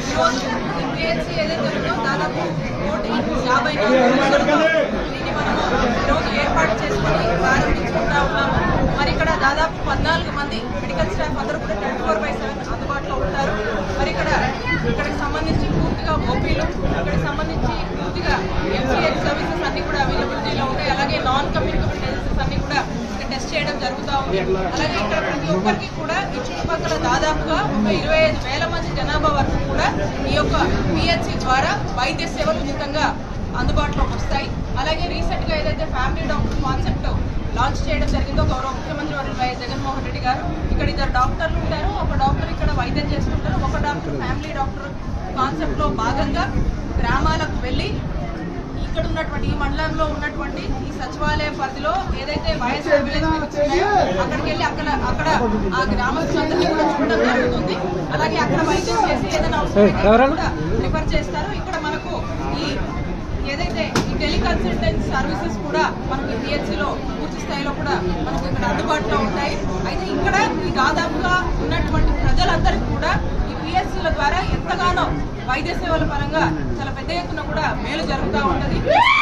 ఈరోజు పిహెచ్సి ఏదైతే ఉందో దాదాపు కోటి యాభై నాలుగు లక్షలతో దీన్ని మనము ఈరోజు ఏర్పాటు చేసుకొని ప్రారంభించుకుంటా ఉన్నాము మరి ఇక్కడ దాదాపు పద్నాలుగు మంది మెడికల్ స్టాఫ్ అందరూ కూడా ట్వంటీ ఫోర్ బై సెవెన్ అందుబాటులో ఉంటారు మరి ఇక్కడ ఇక్కడికి సంబంధించి పూర్తిగా ఓపీలు ఇక్కడికి సంబంధించి పూర్తిగా ఎంసీహెచ్ సర్వీసెస్ అన్ని కూడా అవైలబిలిటీలో ఉంటాయి అలాగే నాన్ కమ్యూనికబుల్ డిసీజెస్ అన్ని కూడా ఇక్కడ టెస్ట్ చేయడం జరుగుతూ ఉంది అలాగే ఇక్కడ ప్రతి ఒక్కరికి కూడా ఈ చుట్టుపక్కల దాదాపుగా ఒక ఇరవై ఐదు వేల మంది జనాభా వరకు కూడా ఈ యొక్క పిహెచ్సి ద్వారా వైద్య సేవలు ఉచితంగా అందుబాటులోకి వస్తాయి అలాగే రీసెంట్ గా ఏదైతే ఫ్యామిలీ డాక్టర్ కాన్సెప్ట్ లాంచ్ చేయడం జరిగిందో గౌరవ ముఖ్యమంత్రి వర్యులు వైఎస్ జగన్మోహన్ రెడ్డి గారు ఇక్కడ ఇద్దరు డాక్టర్లు ఉంటారు ఒక డాక్టర్ ఇక్కడ వైద్యం చేస్తుంటారు ఒక డాక్టర్ ఫ్యామిలీ డాక్టర్ కాన్సెప్ట్ లో భాగంగా గ్రామాలకు వెళ్ళి ఇక్కడ ఉన్నటువంటి ఈ మండలంలో ఉన్నటువంటి ఈ సచివాలయ పరిధిలో ఏదైతే వైఎస్ఆర్ విలేజ్ విజిట్స్ ఉన్నాయో అక్కడికి వెళ్ళి అక్కడ అక్కడ ఆ గ్రామస్తులందరినీ కూడా చూడడం జరుగుతుంది అలాగే అక్కడ వైద్యం చేసి ఏదైనా అవసరం కూడా రిఫర్ చేస్తారు ఇక్కడ మనకు ఈ ఏదైతే ఈ టెలికన్సల్టెన్స్ సర్వీసెస్ కూడా మనకి PHC లో పూర్తి స్థాయిలో కూడా మనకి ఇక్కడ అందుబాటులో ఉంటాయి అయితే ఇక్కడ ఈ దాదాపుగా ఉన్నటువంటి ప్రజలందరికీ కూడా ఈ పిహెచ్సిల ద్వారా ఎంతగానో వైద్య సేవల పరంగా చాలా పెద్ద ఎత్తున కూడా మేలు జరుగుతూ ఉంటది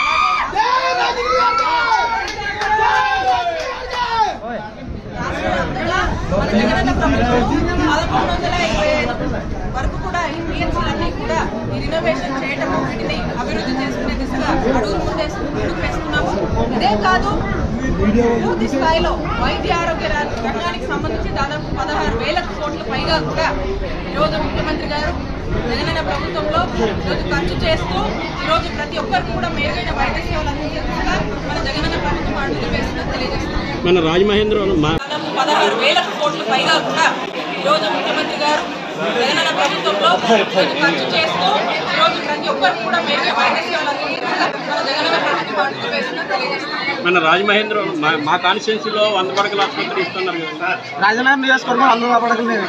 రాష్ట్రవ్యాప్తంగా మన జగనన్న ప్రభుత్వం పదకొండు వందల ఇరవై ఐదు వరకు కూడా ఈ పిహెచ్లన్నీ కూడా ఈ రినోవేషన్ చేయటము వీటిని అభివృద్ధి చేసుకునే దిశగా అడుగులు ముందేస్తూ ముందుకు వేస్తున్నాము ఇదే కాదు పూర్తి స్థాయిలో వైద్య ఆరోగ్య రా- రంగానికి సంబంధించి దాదాపు పదహారు వేల కోట్ల పైగా కూడా ఈరోజు ముఖ్యమంత్రి గారు జగనన్న ప్రభుత్వంలో ఈరోజు ఖర్చు చేస్తూ ఈరోజు ప్రతి ఒక్కరికి కూడా మెరుగైన వైద్య సేవలు అందించే దిశగా మన జగనన్న ప్రభుత్వం అడుగులు వేస్తుందని తెలియజేస్తున్నాం మన రాజమహేంద్రవరం మా దాదాపు పదహారు వేల కోట్ల పైగా కూడా ఈరోజు ముఖ్యమంత్రి గారు జగనన్న ప్రభుత్వంలో ఈరోజు ఖర్చు చేస్తూ ఈరోజు ప్రతి ఒక్కరికి కూడా మెరుగైన వైద్య సేవలు అందించే దిశగా మన జగనన్న ప్రభుత్వం అడుగులు వేస్తుందని తెలియజేస్తున్నాం మన రాజమహేంద్రవరం మా మా కాన్స్టిట్యున్సీలో వంద పడకల ఆసుపత్రి ఇస్తున్నారు కదా రాజధాని నియోజకవర్గం అందులో పడకలేదు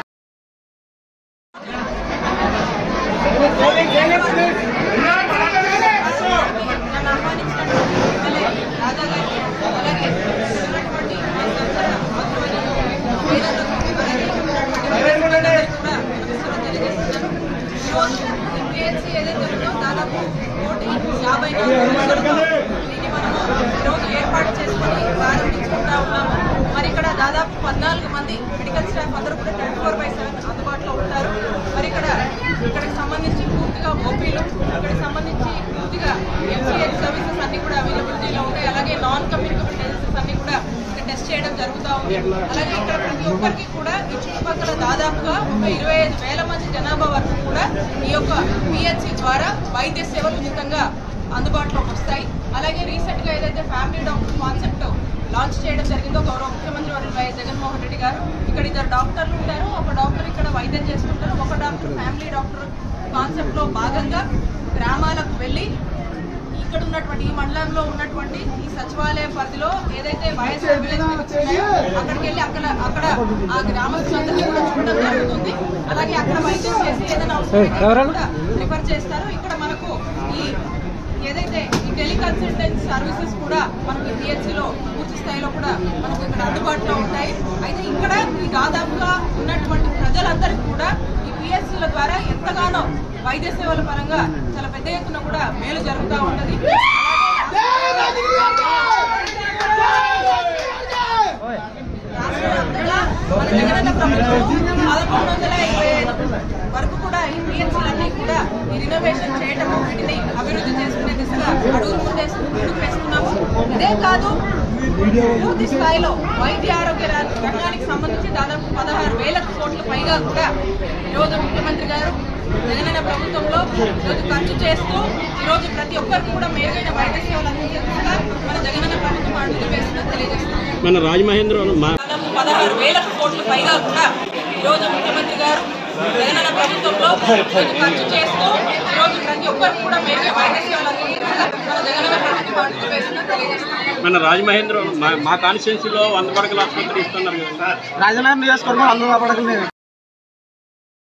నన్ను ఆహ్వానించినటువంటి ఎమ్మెల్యే రాజా గారికి అలాగే ఉన్నటువంటి సంస్థల మంత్రివర్యులు వేదాలకు అలాగే ఉన్నటువంటి అందరికీ కూడా నమస్కారం తెలియజేస్తున్నాను. ఈరోజు ఈ పిహెచ్సి ఏదైతే ఉందో దాదాపు కోటి యాభై నాలుగు లక్షలతో దీన్ని మనము ఈరోజు ఏర్పాటు చేసుకొని ప్రారంభించుకుంటా ఉన్నాము మరి ఇక్కడ దాదాపు పద్నాలుగు మంది మెడికల్ స్టాఫ్ అందరూ కూడా ట్వంటీ ఫోర్ బై సెవెన్ అందుబాటులో ఉంటారు మరి ఇక్కడ ఇక్కడికి సంబంధించి పూర్తిగా ఓపీలు ఇక్కడికి సంబంధించి పూర్తిగా ఎంసీహెచ్ సర్వీసెస్ అన్ని కూడా అవైలబిలిటీలో ఉంటాయి అలాగే నాన్ కమ్యూనికబుల్ డిసీజెస్ అన్ని కూడా ఇక్కడ టెస్ట్ చేయడం జరుగుతూ ఉంది అలాగే ఇక్కడ ప్రతి ఒక్కరికి కూడా ఈ చుట్టుపక్కల దాదాపుగా ఒక ఇరవై ఐదు వేల మంది జనాభా వరకు కూడా ఈ యొక్క పిహెచ్సి ద్వారా వైద్య సేవలు ఉచితంగా అందుబాటులోకి వస్తాయి అలాగే రీసెంట్ గా ఏదైతే ఫ్యామిలీ డాక్టర్ కాన్సెప్ట్ లాంచ్ చేయడం జరిగిందో గౌరవ ముఖ్యమంత్రి వర్యులు వైఎస్ జగన్మోహన్ రెడ్డి గారు ఇక్కడ ఇద్దరు డాక్టర్లు ఉంటారు ఒక డాక్టర్ ఇక్కడ వైద్యం చేస్తుంటారు ఒక డాక్టర్ ఫ్యామిలీ డాక్టర్ కాన్సెప్ట్ లో భాగంగా గ్రామాలకు వెళ్ళి ఇక్కడ ఉన్నటువంటి ఈ మండలంలో ఉన్నటువంటి ఈ సచివాలయ పరిధిలో ఏదైతే వైఎస్ఆర్ విలేజ్ విజిట్స్ ఉన్నాయో అక్కడికి వెళ్ళి అక్కడ అక్కడ ఆ గ్రామస్తులందరినీ కూడా చూడడం జరుగుతుంది అలాగే అక్కడ వైద్యం చేసి ఏదైనా అవసరం కూడా రిఫర్ చేస్తారు ఇక్కడ మనకు ఈ ఏదైతే ఈ టెలికన్సల్టెన్స్ సర్వీసెస్ కూడా మనకి PHC లో పూర్తి స్థాయిలో కూడా మనకు ఇక్కడ అందుబాటులో ఉంటాయి అయితే ఇక్కడ ఈ దాదాపుగా ఉన్నటువంటి ప్రజలందరికీ కూడా ఈ పిహెచ్సిల ద్వారా ఎంతగానో వైద్య సేవల పరంగా చాలా పెద్ద ఎత్తున కూడా మేలు జరుగుతూ ఉంటది రాష్ట్రవ్యాప్తంగా మన జగనన్న ప్రభుత్వం పదకొండు వందల ఇరవై ఐదు వరకు కూడా ఈ పిహెచ్లన్నీ కూడా ఈ రినోవేషన్ చేయటము వీటిని అభివృద్ధి చేసుకునే దిశగా అడుగులు ముందేస్తూ ముందుకు వేస్తున్నాము ఇదే కాదు పూర్తి స్థాయిలో వైద్య ఆరోగ్య రా- రంగానికి సంబంధించి దాదాపు పదహారు వేల కోట్ల పైగా కూడా ఈరోజు ముఖ్యమంత్రి గారు జగనన్న ప్రభుత్వంలో ఈరోజు ఖర్చు చేస్తూ ఈరోజు ప్రతి ఒక్కరికి కూడా మెరుగైన వైద్య సేవలు అందించే దిశగా మన జగనన్న ప్రభుత్వం అడుగులు వేస్తుందని తెలియజేస్తున్నాం మన రాజమహేంద్రవరం మా దాదాపు పదహారు వేల కోట్ల పైగా కూడా ఈరోజు ముఖ్యమంత్రి గారు జగనన్న ప్రభుత్వంలో ఈరోజు ఖర్చు చేస్తూ ఈరోజు ప్రతి ఒక్కరికి కూడా మెరుగైన వైద్య సేవలు అందించే దిశగా మన జగనన్న ప్రభుత్వం అడుగులు వేస్తుందని తెలియజేస్తున్నాం మన రాజమహేంద్రవరం మా మా కాన్స్టిట్యున్సీలో వంద పడకల ఆసుపత్రి ఇస్తున్నారు కదా రాజధాని నియోజకవర్గం అందులో పడకలేదు